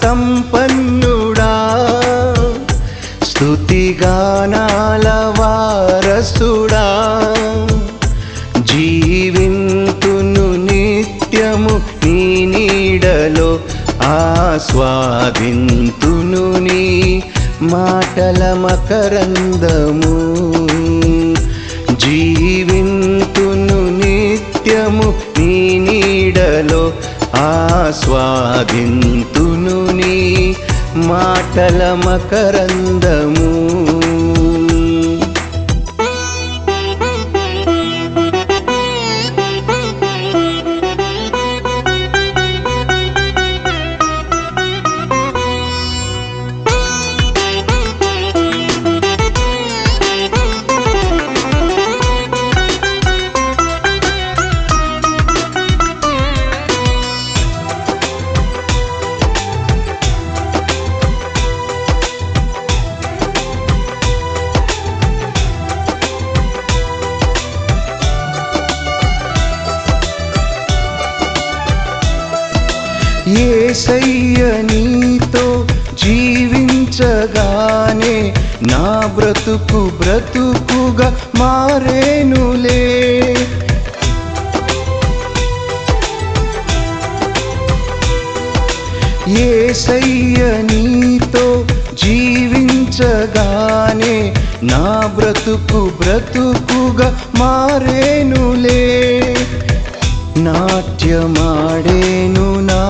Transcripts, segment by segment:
సంపన్నుడా స్తుతిగానాల వారసుడా జీవింతును నిత్యము నీ నీడలో ఆస్వాదింతును నీ మాటల మకరందము జీవింతును నిత్యము నీ నీడలో ఆస్వాదింతును నీ మాటల మకరందము ఏసయ్య నీతో జీవించగానే నా బ్రతుకు బ్రతుకుగా మారేనులే ఏసయ్య నీతో జీవించగానే నా బ్రతుకు బ్రతుకుగా మారేనులే నాట్యమాడేను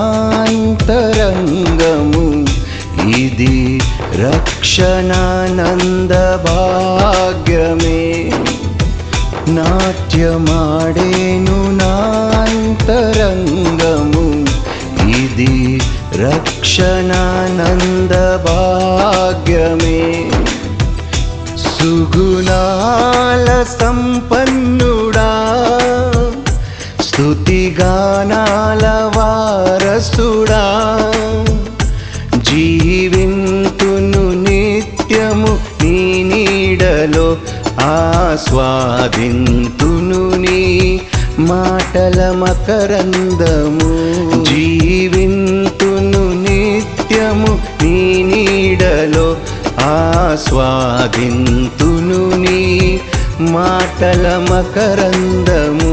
నాంతరంగము ఇది రక్షణానంద భాగ్యమే నాట్యమాడేను నాంతరంగము ఇది రక్షణానంద భాగ్యమే సుగుణాల సంపన్నుడా స్తుతిగానాల వారసుడా జీవింతును నిత్యము నీ నీడలో ఆస్వాదింతును నీ మాటల మకరందము జీవింతును నిత్యము నీ నీడలో ఆస్వాదింతును నీ మాటల మకరందము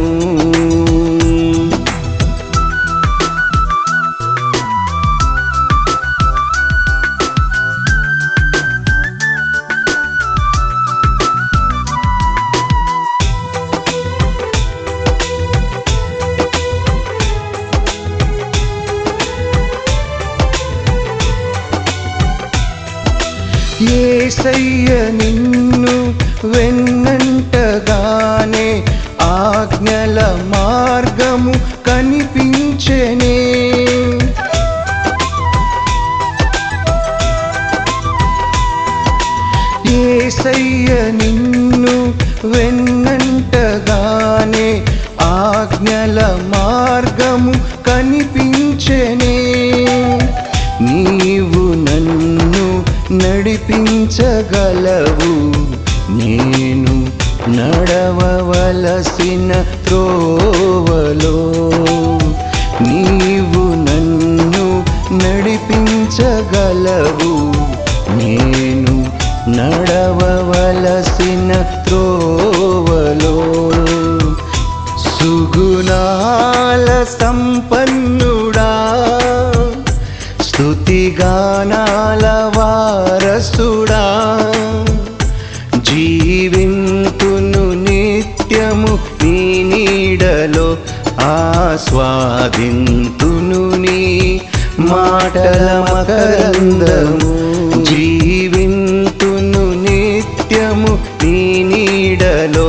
ఏసయ్య నిన్ను వెన్నంటగానే ఆజ్ఞల మార్గము కనిపించెనే ఏసయ్య నిన్ను వెన్నంటగానే ఆజ్ఞల మార్గము కనిపించెనే నీవు నన్ను నడిపించగలవు నేను నడవవలసిన త్రోవలో నీవు నన్ను నడిపించగలవు నేను నడవవలసిన త్రోవలో సుగుణాల సంపన్నుడా స్తుతిగానాల వారసుడా జీవింతును నిత్యము నీ నీడలో ఆస్వాదింతును నీ మాటల మకరందము జీవింతును నిత్యము నీ నీడలో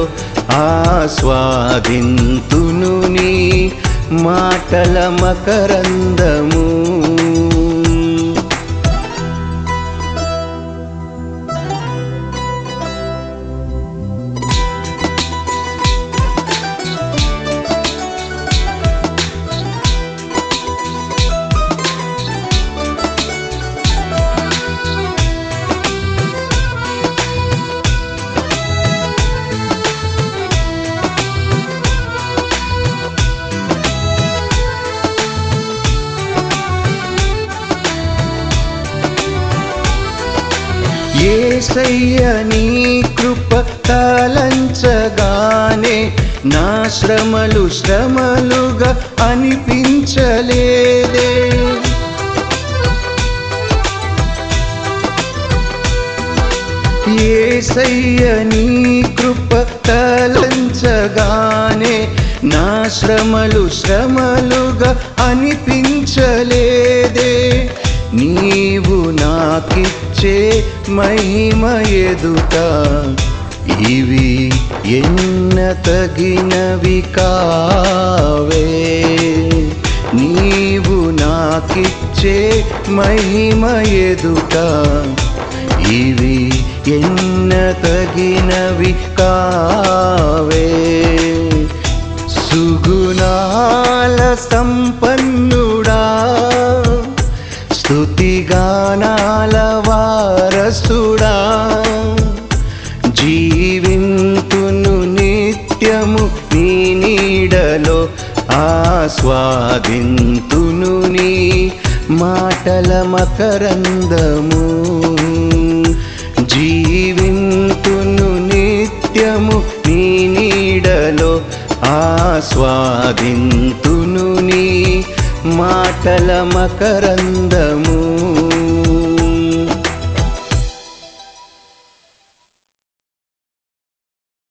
ఆస్వాదింతును నీ మాటల మకరందము ఏసయ్య నీ కృప తలంచగానే నా శ్రమలు శ్రమలుగా అనిపించలేదే ఏసయ్య నీ కృప తలంచగానే నా శ్రమలు శ్రమలుగా అనిపించలేదే నీవు నాకిచ్చే మహిమ ఎదుట ఇవి ఎన్న తగినవి కావే నీవు నాకిచ్చే మహిమ ఎదుట ఇవి ఎన్న తగినవి కావే సుగుణాల సంపన్నుడా స్తుతిగానాల వారసుడా జీవింతును నిత్యము నీ నీడలో ఆస్వాదింతును నీ మాటల మకరందము జీవింతును నిత్యము నీ నీడలో ఆస్వాదింతును నీ మాటల మకరందము